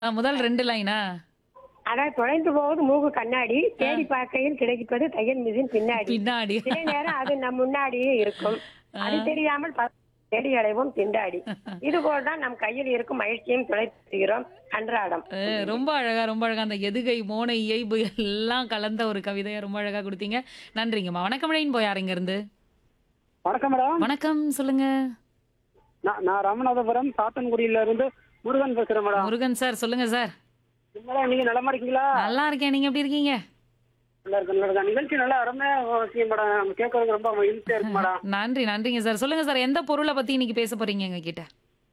ஆ, முதல் ரெண்டு லைனா அதான் தொலைந்து போவது மூக்கு கண்ணாடி தேடி பார்க்கையில் கிடைப்பது தையல் மிஷின் பின்னாடி பின்னாடி சில நேரம் அது நம் முன்னாடியே இருக்கும் அது தெரியாமல் ப- தேடி அடைவோம் திண்டாடி இது போல்தான் நம் கையில் இருக்கும் மகிழ்ச்சியும் தொலைத்துகிறோம் அன்றாடம் ஆ, ரொம்ப அழகா ரொம்ப அழகா அந்த எதுகை மோனை இயல்பு எல்லாம் கலந்த ஒரு கவிதையை ரொம்ப அழகா கொடுத்தீங்க நன்றிங்கம்மா வணக்கம் ரெயின் போய் யார் இங்க இருந்து வணக்கம் மேடம் வணக்கம் சொல்லுங்க நான் நான் ராமநாதபுரம் சாத்தன்குடியில இருந்து முருகன் பேசுறேன் மேடம் முருகன் சார் சொல்லுங்க சார் மேடம் நீங்க நலமா இருக்கீங்களா நல்லா இருக்கேன் நீங்க எப்படி இருக்கீங்க நல்லா இருக்கு நல்லா இருக்கு நிகழ்ச்சி நல்லா அருமையா இருக்கு மேடம் கேட்கறதுக்கு ரொம்ப மகிழ்ச்சியா இருக்கு மேடம் நன்றி நன்றிங்க சார் சொல்லுங்க சார் எந்த பொருளை பத்தி இன்னைக்கு பேச போறீங்க எங்க கிட்ட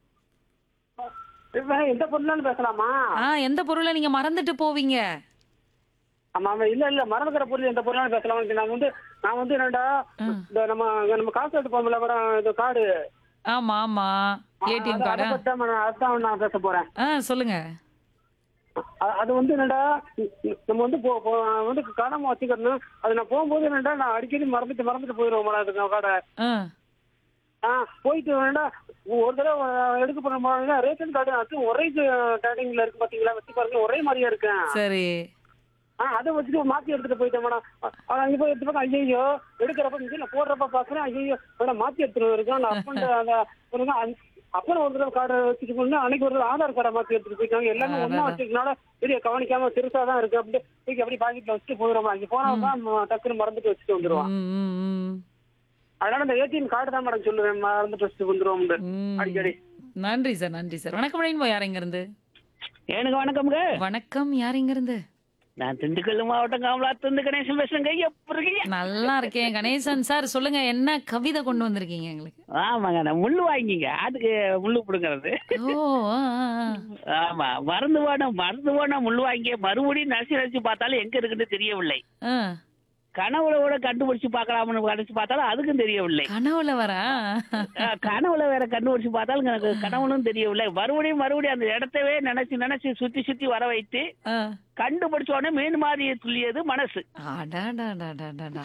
இப்ப எந்த பொருளாலும் பேசலாமா ஆ எந்த பொருளை நீங்க மறந்துட்டு போவீங்க ஆமா ஆமா இல்ல இல்ல மறந்துக்கிற பொருள் எந்த பொருளாலும் பேசலாம் நான் வந்து நான் வந்து என்னடா இந்த நம்ம நம்ம காசு எடுப்போம்ல மேடம் இந்த கார்டு ஆமா ஆமா ஏடிஎம் அதை கார்டா பத்தி தான் மேடம் அதுதான் நான் பேச போறேன் ஆ சொல்லுங்க அ- அது வந்து என்னடா நம்ம வந்து போ- போ- வந்து காணாம வச்சுக்கணும் அது நான் போகும்போது என்னடா நான் அடிக்கடி மறந்துட்டு மறந்துட்டு போயிடுவோம் மேடம் அதுக்கு கார்டை ஆ ஆ போயிட்டு வேணா ஒரு தடவை எடுக்க போன ரேஷன் கார்டு அது ஒரே டேட்டிங்ல இருக்கு பாத்தீங்களா வச்சு பாருங்க ஒரே மாதிரியா இருக்கேன் சரி ஆ அதை வச்சுட்டு மாத்தி எடுத்துட்டு போயிட்டேன் மேடம் அ- அங்க போய் எடுத்து பார்க்க ஐயோ எடுக்கிறப்ப இங்க நான் போடுறப்ப பாக்குறேன் ஐயோ மேடம் மாத்தி எடுத்துட்டு இருக்கேன் நான் அப்பன் அந்த பாருங்க, அந்த- அப்புறம் ஒரு தடவை கார்டை வச்சுட்டு போனா அன்னைக்கு ஒரு தடவை ஆதார் கார்டை மாத்தி எடுத்துட்டு போயிட்டாங்க எல்லாமே ஒண்ணா வச்சிருக்கனால பெரிய கவனிக்காம பெருசா தான் இருக்கு அப்படி தூக்கி அப்படியே பாக்கெட்ல வச்சுட்டு போயிடுவோம் அங்க போனா தான் டக்குன்னு மறந்துட்டு வச்சுட்டு வந்துருவான் ம், ம், ம். அதனால இந்த ஏடிஎம் கார்டு தான் மேடம் சொல்லுவேன் மறந்துட்டு வச்சுட்டு வந்துருவோம் ம். அடிக்கடி நன்றி சார் நன்றி சார் வணக்கம் ரெயின்போ யார் இங்க இருந்து எனக்கு வணக்கம்ங்க வணக்கம் யார் இங்க இருந்து நான் திண்டுக்கல் மாவட்டம் காமலாத்துந்து கணேசன் பேசுறேங்க எப்படி இருக்கீங்க நல்லா இருக்கேன் கணேசன் சார் சொல்லுங்க என்ன கவிதை கொண்டு வந்திருக்கீங்க எங்களுக்கு ஆமாங்க நான் முள்ளு வாங்கிங்க அதுக்கு முள்ளு பிடுங்கிறது ஓ ஆ, ஆ, ஆ. ஆமா மருந்து போன மருந்து போன முள்ளு வாங்கி மறுபடியும் நரிசி நரிச்சு பார்த்தாலும் எங்க இருக்குன்னு தெரியவில்லை ஆ, கனவுல கூட கண்டுபிடிச்சு பார்க்கலாம்னு கடைசி பார்த்தாலும் அதுக்கும் தெரியவில்லை கனவுல வரா அஹ், கனவுல வேற கண்டுபிடிச்சு பார்த்தாலும் எனக்கு கனவுலும் தெரியவில்லை மறுபடியும் மறுபடியும் அந்த இடத்தவே நினைச்சு நினைச்சு சுத்தி சுத்தி வர வைத்து ஆ. கண்டுபிடிச்ச உடனே மீன் மாதிரி துள்ளியது மனசு அடாடாடாடாடாடா.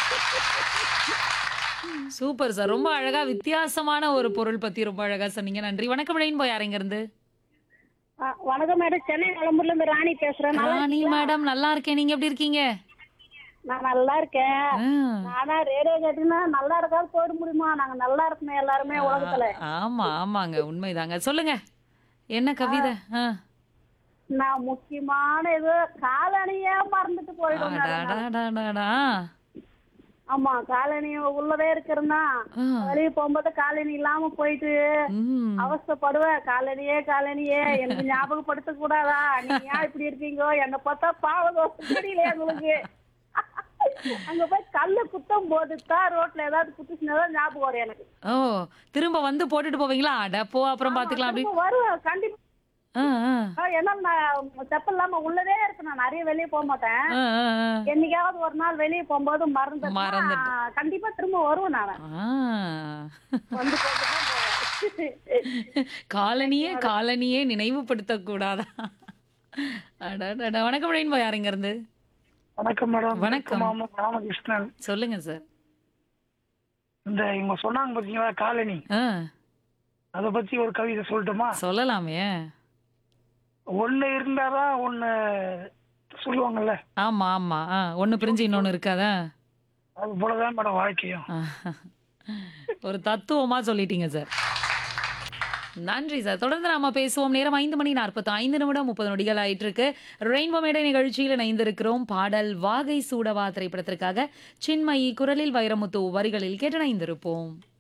சூப்பர் சார் ரொம்ப அழகா வித்தியாசமான ஒரு பொருள் பத்தி ரொம்ப அழகா சொன்னீங்க நன்றி வணக்கம் ரெயின்போ யார் இங்க இருந்து ஆ, வணக்கம் மேடம் சென்னை நலம்பூர்ல இருந்து ராணி பேசுறேன் நல்லா ராணி மேடம் நல்லா இருக்கேன் நீங்க எப்படி இருக்கீங்க நான் நல்லா இருக்கேன் ஆ. ஆனா ரேடியோ கேட்டீங்கன்னா நல்லா இருக்காது போயிட முடியுமா நாங்க நல்லா இருக்கணும் எல்லாருமே உலகத்துல ஆமா ஆமாங்க உண்மைதாங்க சொல்லுங்க என்ன கவிதை ஆ. நான் முக்கியமான இது காலணியே மறந்துட்டு போயிடும் மேடம். அடாடாடாடாடா. ஆமா காலனி உள்ளதே இருக்கிறேன்னா ஆ. வெளியே போகும்போது காலனி இல்லாம போயிட்டு ம். அவஸ்தைப்படுவேன் காலனியே காலனியே எனக்கு ஞாபகப்படுத்த கூடாதா நீங்க ஏன் இப்படி இருக்கீங்க என்ன பார்த்தா பாவம் தெரியல எங்களுக்கு அங்க போய் கல்லு குத்தம் போது தான் ரோட்ல ஏதாவது குத்துச்சுனா ஞாபகம் வரும் எனக்கு ஓ திரும்ப வந்து போட்டுட்டு போவீங்களா அட போ அப்புறம் பாத்துக்கலாம் அப்படி திரும்ப வருவேன் கண்டிப்பா ஆ, ஆ. ஆ, ஏன்னா நான் செப்பல் இல்லாம உள்ளதே இருக்கு நான் நிறைய வெளியே போக மாட்டேன் ஆ, ஆ, ஆ. என்னைக்காவது ஒரு நாள் வெளியே போகும்போது மறந்து மறந்துட்டு. கண்டிப்பா திரும்ப வருவேன் நான் ஆ. வந்து போட்டு தான் போவேன் காலனியே காலனியே நினைவுபடுத்த கூடாதா அடடடா. வணக்கம் ரெயின்போ யார் இங்க இருந்து வணக்கம் மேடம் வணக்கம். மாமா ராமகிருஷ்ணன் சொல்லுங்க சார் இந்த இவங்க சொன்னாங்க பாத்தீங்களா காலனி ஆ, அத பத்தி ஒரு கவிதை சொல்லட்டுமா சொல்லலாமே ஒண்ணு இருந்தாதான் ஒண்ணு சொல்லுவாங்கல்ல ஆமா ஆமா ஆ, ஒண்ணு பிரிஞ்சு இன்னொன்னு இருக்காதா அது போலதான் மேடம் வாழ்க்கையும் ஆ. ஒரு தத்துவமா சொல்லிட்டீங்க சார் நன்றி சார் தொடர்ந்து நாம பேசுவோம் நேரம் ஐந்து மணி நாற்பத்தி ஐந்து நிமிடம் முப்பது நொடிகள் ஆயிட்டு இருக்கு ரெயின்போ மேடை நிகழ்ச்சியில் இணைந்திருக்கிறோம் பாடல் வாகை சூடவா திரைப்படத்திற்காக சின்மயி குரலில் வைரமுத்து வரிகளில் கேட்டு இணைந்திருப்போம்